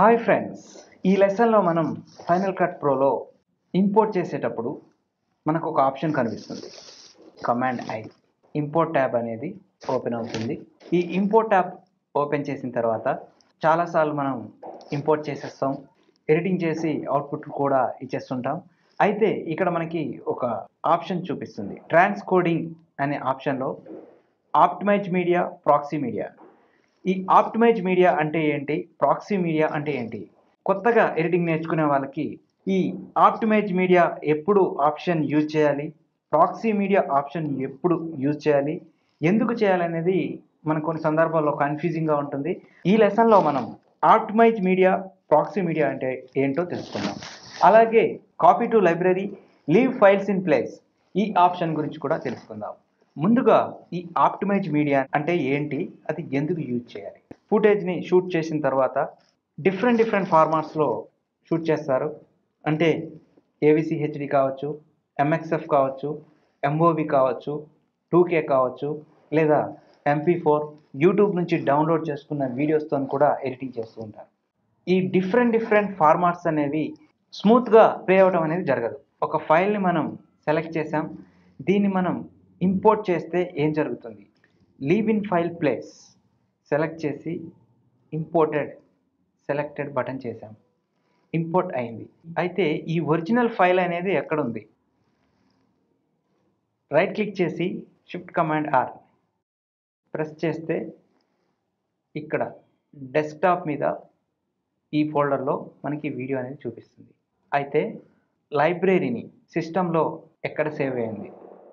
hi friends ఈ లెసన్లో మనం ఫైనల్ కట్ ప్రోలో ఇంపోర్ట్ చేసేటప్పుడు మనకు ఒక ఆప్షన్ కనిపిస్తుంది కమాండ్ ఐ ఇంపోర్ట్ ట్యాబ్ అనేది ఓపెన్ అవుతుంది ఈ ఇంపోర్ట్ ట్యాబ్ ఓపెన్ చేసిన తర్వాత చాలాసార్లు మనం ఇంపోర్ట్ చేసేస్తాం ఎడిటింగ్ చేసి అవుట్పుట్ కూడా ఇచ్చేస్తుంటాం అయితే ఇక్కడ మనకి ఒక ఆప్షన్ చూపిస్తుంది ట్రాన్స్కోడింగ్ అనే ఆప్షన్లో ఆప్టిమైజ్ మీడియా ప్రాక్సీ మీడియా ఈ ఆప్టిమైజ్ మీడియా అంటే ఏంటి ప్రాక్సీ మీడియా అంటే ఏంటి కొత్తగా ఎడిటింగ్ నేర్చుకునే వాళ్ళకి ఈ ఆప్టిమైజ్ మీడియా ఎప్పుడు ఆప్షన్ యూజ్ చేయాలి ప్రాక్సీ మీడియా ఆప్షన్ ఎప్పుడు యూజ్ చేయాలి ఎందుకు చేయాలనేది మన కొన్ని సందర్భాల్లో కన్ఫ్యూజింగ్గా ఉంటుంది ఈ లెసన్లో మనం ఆప్టిమైజ్ మీడియా ప్రాక్సీ మీడియా అంటే ఏంటో తెలుసుకుందాం అలాగే copy to library leave files in place ఈ ఆప్షన్ గురించి కూడా తెలుసుకుందాం ముందుగా ఈ ఆప్టిమైజ్ మీడియా అంటే ఏంటి అది ఎందుకు యూజ్ చేయాలి ఫుటేజ్ని షూట్ చేసిన తర్వాత డిఫరెంట్ డిఫరెంట్ ఫార్మాట్స్లో షూట్ చేస్తారు అంటే ఏవిసి హెచ్డి కావచ్చు ఎంఎక్స్ఎఫ్ కావచ్చు ఎంఓవి కావచ్చు టూకే కావచ్చు లేదా ఎంపీ ఫోర్ యూట్యూబ్ నుంచి డౌన్లోడ్ చేసుకున్న వీడియోస్తో కూడా ఎడిటింగ్ చేస్తూ ఉంటారు ఈ డిఫరెంట్ డిఫరెంట్ ఫార్మాట్స్ అనేవి స్మూత్గా ప్లే అవ్వడం అనేది జరగదు ఒక ఫైల్ని మనం సెలెక్ట్ చేసాం దీన్ని మనం ఇంపోర్ట్ చేస్తే ఏం జరుగుతుంది leave in file place select చేసి ఇంపోర్టెడ్ సెలెక్టెడ్ బటన్ చేసాం ఇంపోర్ట్ అయింది అయితే ఈ ఒరిజినల్ ఫైల్ అనేది ఎక్కడ ఉంది రైట్ క్లిక్ చేసి షిఫ్ట్ కమాండ్ ఆర్ ప్రెస్ చేస్తే ఇక్కడ డెస్క్టాప్ మీద ఈ ఫోల్డర్లో మనకి వీడియో అనేది చూపిస్తుంది అయితే లైబ్రరీని సిస్టంలో ఎక్కడ సేవ్ అయింది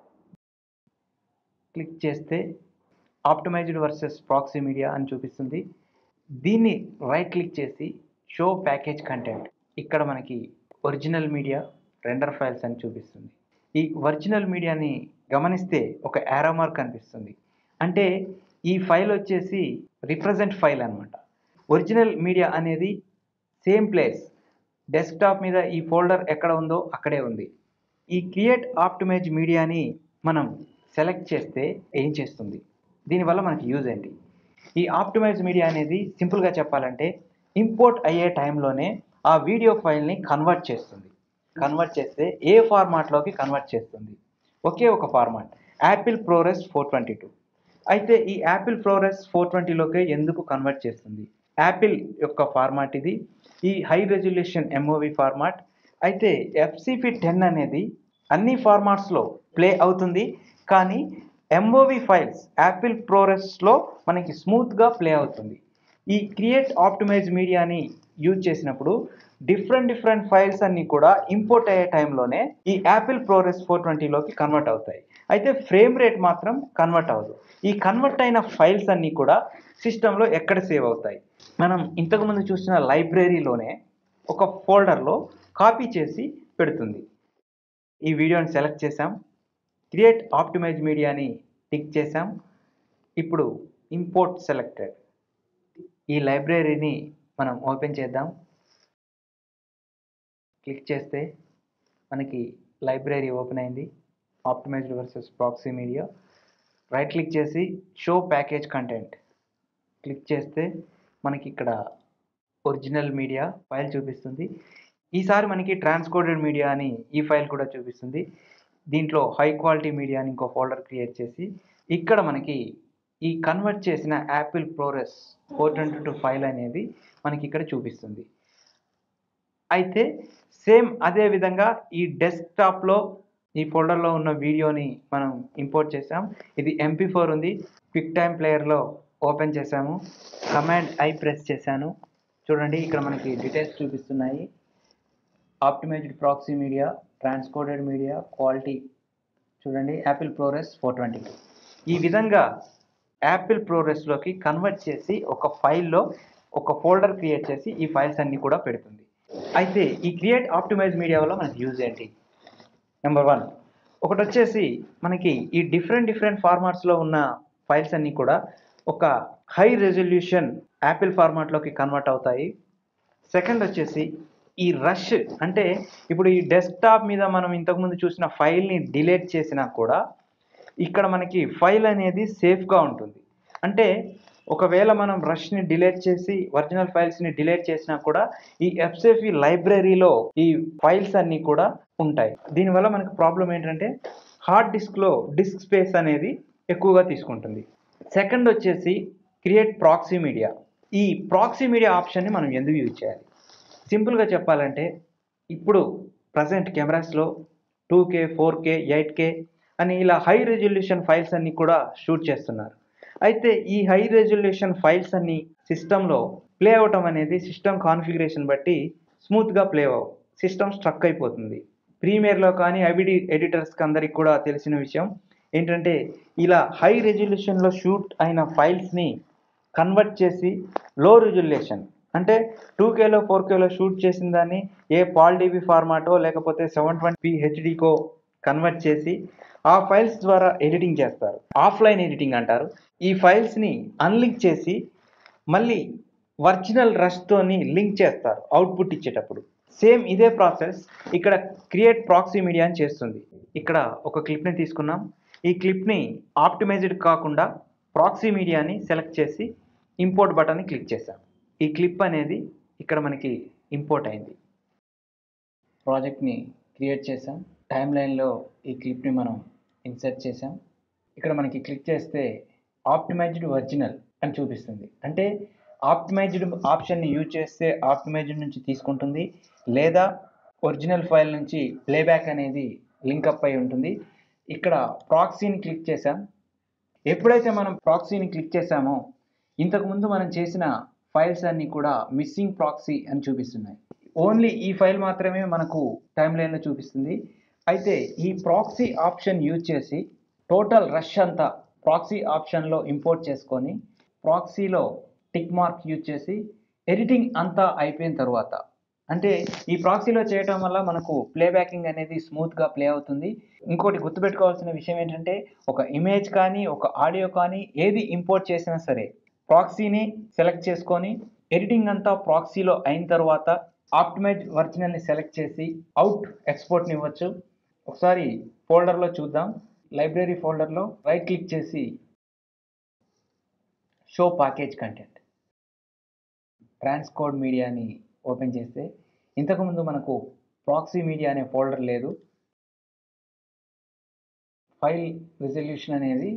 క్లిక్ చేస్తే ఆప్టిమైజ్డ్ వర్సెస్ ప్రాక్సీ మీడియా అని చూపిస్తుంది దీన్ని రైట్ క్లిక్ చేసి షో ప్యాకేజ్ కంటెంట్ ఇక్కడ మనకి ఒరిజినల్ మీడియా రెండర్ ఫైల్స్ అని చూపిస్తుంది ఈ ఒరిజినల్ మీడియాని గమనిస్తే ఒక యారో మార్క్ కనిపిస్తుంది అంటే ఈ ఫైల్ వచ్చేసి రిప్రజెంట్ ఫైల్ అనమాట ఒరిజినల్ మీడియా అనేది సేమ్ ప్లేస్ డెస్క్టాప్ మీద ఈ ఫోల్డర్ ఎక్కడ ఉందో అక్కడే ఉంది ఈ క్రియేట్ ఆప్టిమైజ్ మీడియాని మనం సెలెక్ట్ చేస్తే ఏం చేస్తుంది దీనివల్ల మనకి యూజ్ ఏంటి ఈ ఆప్టిమైజ్ మీడియా అనేది సింపుల్గా చెప్పాలంటే ఇంపోర్ట్ అయ్యే టైంలోనే ఆ వీడియో ఫైల్ని కన్వర్ట్ చేస్తుంది కన్వర్ట్ చేస్తే ఏ ఫార్మాట్లోకి కన్వర్ట్ చేస్తుంది ఒకే ఒక format Apple ProRes four twenty two అయితే ఈ యాపిల్ ప్రోరెస్ ఫోర్ ట్వంటీలోకి ఎందుకు కన్వర్ట్ చేస్తుంది యాపిల్ యొక్క ఫార్మాట్ ఇది ఈ హై రెజల్యూషన్ ఎంఓవి ఫార్మాట్ అయితే ఎఫ్సిపి టెన్ అనేది అన్ని ఫార్మాట్స్లో ప్లే అవుతుంది కానీ ఎంఓవి ఫైల్స్ యాపిల్ ప్రోరెస్లో మనకి స్మూత్గా ప్లే అవుతుంది ఈ క్రియేట్ ఆప్టిమైజ్ మీడియాని యూజ్ చేసినప్పుడు డిఫరెంట్ డిఫరెంట్ ఫైల్స్ అన్నీ కూడా ఇంపోర్ట్ అయ్యే టైంలోనే ఈ యాపిల్ ప్రోరెస్ ఫోర్ ట్వంటీలోకి కన్వర్ట్ అవుతాయి అయితే ఫ్రేమ్ రేట్ మాత్రం కన్వర్ట్ అవ్వదు ఈ కన్వర్ట్ అయిన ఫైల్స్ అన్నీ కూడా సిస్టంలో ఎక్కడ సేవ్ అవుతాయి మనం ఇంతకుముందు చూసిన లైబ్రరీలోనే ఒక ఫోల్డర్లో కాపీ చేసి పెడుతుంది ఈ వీడియోని సెలెక్ట్ చేసాం క్రియేట్ ఆప్టిమైజ్ మీడియాని టిక్ చేసాం ఇప్పుడు ఇంపోర్ట్ సెలెక్టెడ్ ఈ లైబ్రరీని మనం ఓపెన్ చేద్దాం క్లిక్ చేస్తే మనకి లైబ్రరీ ఓపెన్ అయింది optimized versus proxy media right click చేసి షో ప్యాకేజ్ కంటెంట్ క్లిక్ చేస్తే మనకి ఇక్కడ ఒరిజినల్ మీడియా ఫైల్ చూపిస్తుంది ఈసారి మనకి ట్రాన్స్కోడెడ్ మీడియా అని ఈ ఫైల్ కూడా చూపిస్తుంది దీంట్లో హై క్వాలిటీ మీడియా అని ఇంకో ఫోల్డర్ క్రియేట్ చేసి ఇక్కడ మనకి ఈ కన్వర్ట్ చేసిన Apple ProRes four twenty two file అనేది మనకి ఇక్కడ చూపిస్తుంది అయితే సేమ్ అదే విధంగా ఈ డెస్క్టాప్లో ఈ ఫోల్డర్లో ఉన్న వీడియోని మనం ఇంపోర్ట్ చేసాం ఇది ఎంపీ ఫోర్ ఉంది క్విక్ టైమ్ ప్లేయర్లో ఓపెన్ చేసాము కమాండ్ ఐ ప్రెస్ చేశాను చూడండి ఇక్కడ మనకి డీటెయిల్స్ చూపిస్తున్నాయి optimized proxy media transcoded media quality చూడండి యాపిల్ ప్రోరెస్ ఫోర్ ట్వంటీ ఈ విధంగా యాపిల్ ప్రోరెస్లోకి కన్వర్ట్ చేసి ఒక ఫైల్లో ఒక ఫోల్డర్ క్రియేట్ చేసి ఈ ఫైల్స్ అన్నీ కూడా పెడుతుంది అయితే ఈ క్రియేట్ ఆప్టిమైజ్ మీడియా వల్ల మనకి యూజ్ ఏంటి నెంబర్ వన్ ఒకటి వచ్చేసి మనకి ఈ డిఫరెంట్ డిఫరెంట్ ఫార్మాట్స్లో ఉన్న ఫైల్స్ అన్నీ కూడా ఒక హై రెజల్యూషన్ యాపిల్ ఫార్మాట్లోకి కన్వర్ట్ అవుతాయి సెకండ్ వచ్చేసి ఈ రష్ అంటే ఇప్పుడు ఈ డెస్క్టాప్ మీద మనం ఇంతకుముందు చూసిన ఫైల్ని డిలీట్ చేసినా కూడా ఇక్కడ మనకి ఫైల్ అనేది సేఫ్గా ఉంటుంది అంటే ఒకవేళ మనం రష్ని డిలీట్ చేసి ఒరిజినల్ ఫైల్స్ని డిలీట్ చేసినా కూడా ఈ ఎఫ్సేఫీ లైబ్రరీలో ఈ ఫైల్స్ అన్నీ కూడా ఉంటాయి దీనివల్ల మనకు ప్రాబ్లం ఏంటంటే హార్డ్ డిస్క్లో డిస్క్ స్పేస్ అనేది ఎక్కువగా తీసుకుంటుంది సెకండ్ వచ్చేసి క్రియేట్ ప్రాక్సీ మీడియా ఈ ప్రాక్సీ మీడియా ఆప్షన్ని మనం ఎందుకు యూజ్ చేయాలి సింపుల్గా చెప్పాలంటే ఇప్పుడు ప్రజెంట్ కెమెరాస్లో two K four K eight K అని ఇలా హై రెజల్యూషన్ ఫైల్స్ అన్నీ కూడా షూట్ చేస్తున్నారు అయితే ఈ హై రెజల్యూషన్ ఫైల్స్ అన్ని సిస్టంలో ప్లే అవటం అనేది సిస్టమ్ కాన్ఫిగరేషన్ బట్టి స్మూత్గా ప్లే అవ్వవు సిస్టమ్ స్ట్రక్ అయిపోతుంది ప్రీమియర్లో కానీ ఐబిడి ఎడిటర్స్కి అందరికి కూడా తెలిసిన విషయం ఏంటంటే ఇలా హై రెజల్యూషన్లో షూట్ అయిన ఫైల్స్ని కన్వర్ట్ చేసి లో రెజల్యూషన్ అంటే టూ కేలో ఫోర్ కేలో షూట్ చేసిన దాన్ని ఏ పాల్ డీబీ ఫార్మాటో లేకపోతే సెవెన్ ట్వంటీ హెచ్డికో కన్వర్ట్ చేసి ఆ ఫైల్స్ ద్వారా ఎడిటింగ్ చేస్తారు ఆఫ్లైన్ ఎడిటింగ్ అంటారు ఈ ఫైల్స్ని అన్లింక్ చేసి మళ్ళీ ఒరిజినల్ రష్తోని లింక్ చేస్తారు అవుట్పుట్ ఇచ్చేటప్పుడు సేమ్ ఇదే ప్రాసెస్ ఇక్కడ క్రియేట్ ప్రాక్సీ మీడియా అని చేస్తుంది ఇక్కడ ఒక క్లిప్ని తీసుకున్నాం ఈ క్లిప్ని ఆప్టిమైజ్డ్ కాకుండా ప్రాక్సీ మీడియాని సెలెక్ట్ చేసి ఇంపోర్ట్ బటన్ని క్లిక్ చేసాం ఈ క్లిప్ అనేది ఇక్కడ మనకి ఇంపోర్ట్ అయింది ప్రాజెక్ట్ని క్రియేట్ చేసాం టైం లైన్లో ఈ క్లిప్ని మనం ఇన్సర్ట్ చేసాం ఇక్కడ మనకి క్లిక్ చేస్తే ఆప్టిమైజ్డ్ ఒరిజినల్ అని చూపిస్తుంది అంటే ఆప్టిమైజ్డ్ ఆప్షన్ని యూజ్ చేస్తే ఆప్టిమైజ్డ్ నుంచి తీసుకుంటుంది లేదా ఒరిజినల్ ఫైల్ నుంచి ప్లేబ్యాక్ అనేది లింకప్ అయి ఉంటుంది ఇక్కడ ప్రాక్సీని క్లిక్ చేసాం ఎప్పుడైతే మనం ప్రాక్సీని క్లిక్ చేసామో ఇంతకుముందు మనం చేసిన ఫైల్స్ అన్నీ కూడా మిస్సింగ్ ప్రాక్సీ అని చూపిస్తున్నాయి ఓన్లీ ఈ ఫైల్ మాత్రమే మనకు టైం లైన్లో చూపిస్తుంది అయితే ఈ ప్రాక్సీ ఆప్షన్ యూజ్ చేసి టోటల్ రష్ అంతా ప్రాక్సీ ఆప్షన్లో ఇంపోర్ట్ చేసుకొని ప్రాక్సీలో టిక్ మార్క్ యూజ్ చేసి ఎడిటింగ్ అంతా అయిపోయిన తర్వాత అంటే ఈ ప్రాక్సీలో చేయటం వల్ల మనకు ప్లేబ్యాకింగ్ అనేది స్మూత్గా ప్లే అవుతుంది ఇంకోటి గుర్తుపెట్టుకోవాల్సిన విషయం ఏంటంటే ఒక ఇమేజ్ కానీ ఒక ఆడియో కానీ ఏది ఇంపోర్ట్ చేసినా సరే ప్రాక్సీని సెలెక్ట్ చేసుకొని ఎడిటింగ్ అంతా ప్రాక్సీలో అయిన తర్వాత ఆప్టిమైజ్ ఒరిజినల్ని సెలెక్ట్ చేసి అవుట్ ఎక్స్పోర్ట్ని ఇవ్వచ్చు ఒకసారి ఫోల్డర్లో చూద్దాం లైబ్రరీ ఫోల్డర్లో రైట్ క్లిక్ చేసి షో ప్యాకేజ్ కంటెంట్ ట్రాన్స్కోడ్ మీడియాని ఓపెన్ చేస్తే ఇంతకుముందు మనకు ప్రాక్సీ మీడియా అనే ఫోల్డర్ లేదు ఫైల్ రిజల్యూషన్ అనేది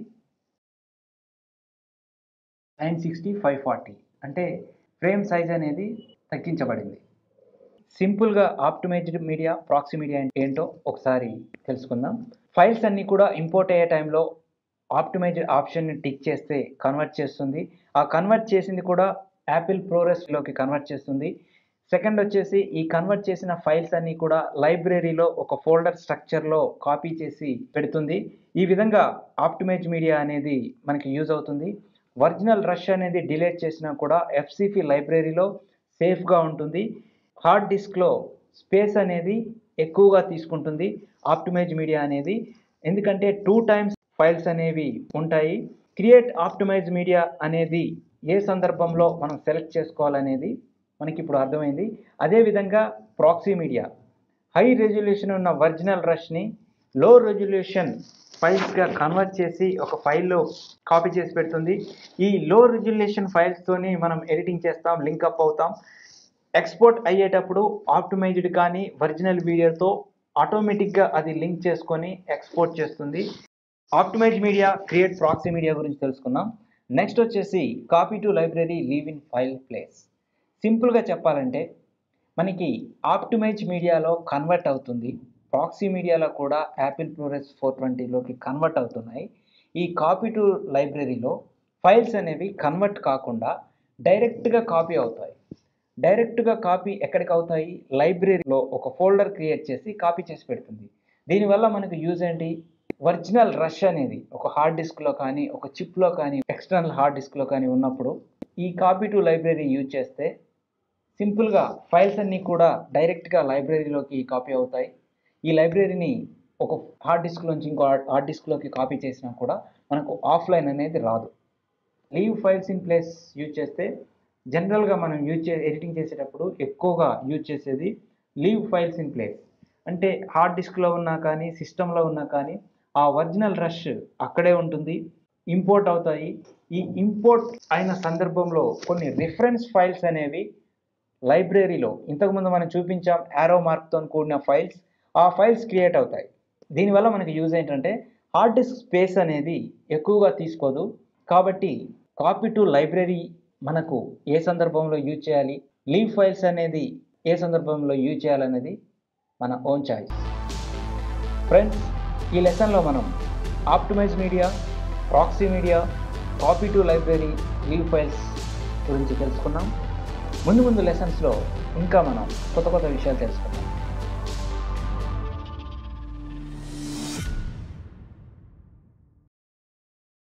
నైన్ సిక్స్టీ ఫైవ్ ఫార్టీ అంటే ఫ్రేమ్ సైజ్ అనేది తగ్గించబడింది సింపుల్గా ఆప్టిమైజ్డ్ మీడియా ప్రాక్సీ మీడియా ఏంటో ఒకసారి తెలుసుకుందాం ఫైల్స్ అన్నీ కూడా ఇంపోర్ట్ అయ్యే టైంలో ఆప్టిమైజ్డ్ ఆప్షన్ని టిక్ చేస్తే కన్వర్ట్ చేస్తుంది ఆ కన్వర్ట్ చేసింది కూడా యాపిల్ ప్రోరెస్లోకి కన్వర్ట్ చేస్తుంది సెకండ్ వచ్చేసి ఈ కన్వర్ట్ చేసిన ఫైల్స్ అన్నీ కూడా లైబ్రరీలో ఒక ఫోల్డర్ స్ట్రక్చర్లో కాపీ చేసి పెడుతుంది ఈ విధంగా ఆప్టిమైజ్ మీడియా అనేది మనకి యూజ్ అవుతుంది ఒరిజినల్ రష్ అనేది డిలీట్ చేసినా కూడా ఎఫ్సిపి లైబ్రరీలో సేఫ్గా ఉంటుంది హార్డ్ డిస్క్లో స్పేస్ అనేది ఎక్కువగా తీసుకుంటుంది ఆప్టిమైజ్ మీడియా అనేది ఎందుకంటే టూ టైమ్స్ ఫైల్స్ అనేవి ఉంటాయి క్రియేట్ ఆప్టిమైజ్ మీడియా అనేది ఏ సందర్భంలో మనం సెలెక్ట్ చేసుకోవాలనేది మనకి ఇప్పుడు అర్థమైంది అదేవిధంగా ప్రాక్సీ మీడియా హై రెజల్యూషన్ ఉన్న ఒరిజినల్ రష్ని లో రెజల్యూషన్ ఫైల్స్గా కన్వర్ట్ చేసి ఒక ఫైల్లో కాపీ చేసి పెడుతుంది ఈ లో రెజల్యూషన్ ఫైల్స్తోని మనం ఎడిటింగ్ చేస్తాం లింకప్ అవుతాం ఎక్స్పోర్ట్ అయ్యేటప్పుడు ఆప్టిమైజ్డ్ కానీ ఒరిజినల్ వీడియోతో ఆటోమేటిక్గా అది లింక్ చేసుకొని ఎక్స్పోర్ట్ చేస్తుంది optimize media create proxy media గురించి తెలుసుకున్నాం నెక్స్ట్ వచ్చేసి copy to library leave in file place సింపుల్గా చెప్పాలంటే మనకి ఆప్టిమైజ్ మీడియాలో కన్వర్ట్ అవుతుంది ప్రాక్సీ మీడియాలో కూడా యాపిల్ ప్రోరెస్ ఫోర్ ట్వంటీలోకి కన్వర్ట్ అవుతున్నాయి ఈ కాపీ టు లైబ్రరీలో ఫైల్స్ అనేవి కన్వర్ట్ కాకుండా డైరెక్ట్గా కాపీ అవుతాయి డైరెక్ట్గా కాపీ ఎక్కడికి అవుతాయి లైబ్రరీలో ఒక ఫోల్డర్ క్రియేట్ చేసి కాపీ చేసి పెడుతుంది దీనివల్ల మనకు యూజ్ ఏంటి ఒరిజినల్ రష్ అనేది ఒక హార్డ్ డిస్క్లో కానీ ఒక చిప్లో కానీ ఎక్స్టర్నల్ హార్డ్ డిస్క్లో కానీ ఉన్నప్పుడు ఈ కాపీ టు లైబ్రరీ యూజ్ చేస్తే సింపుల్గా ఫైల్స్ అన్నీ కూడా డైరెక్ట్గా లైబ్రరీలోకి కాపీ అవుతాయి ఈ లైబ్రరీని ఒక హార్డ్ డిస్క్లోంచి ఇంకో హార్డ్ డిస్క్లోకి కాపీ చేసినా కూడా మనకు ఆఫ్లైన్ అనేది రాదు leave files in place use చేస్తే జనరల్గా మనం యూజ్ చే ఎడిటింగ్ చేసేటప్పుడు ఎక్కువగా యూజ్ చేసేది లీవ్ ఫైల్స్ ఇన్ ప్లేస్ అంటే హార్డ్ డిస్క్లో ఉన్నా కానీ సిస్టంలో ఉన్నా కానీ ఆ ఒరిజినల్ రష్ అక్కడే ఉంటుంది ఇంపోర్ట్ అవుతాయి ఈ ఇంపోర్ట్ అయిన సందర్భంలో కొన్ని రిఫరెన్స్ ఫైల్స్ అనేవి లైబ్రరీలో ఇంతకుముందు మనం చూపించాం యారో మార్క్తో కూడిన ఫైల్స్ ఆ ఫైల్స్ క్రియేట్ అవుతాయి దీనివల్ల మనకి యూజ్ ఏంటంటే హార్డ్ డిస్క్ స్పేస్ అనేది ఎక్కువగా తీసుకోదు కాబట్టి కాపీ టు లైబ్రరీ మనకు ఏ సందర్భంలో యూజ్ చేయాలి లీవ్ ఫైల్స్ అనేది ఏ సందర్భంలో యూజ్ చేయాలనేది మన ఓన్ చాయిస్ ఫ్రెండ్స్ ఈ లెసన్లో మనం optimize media proxy media copy to library leave files గురించి తెలుసుకున్నాం ముందు ముందు లెసన్స్లో ఇంకా మనం కొత్త కొత్త విషయాలు తెలుసుకుందాం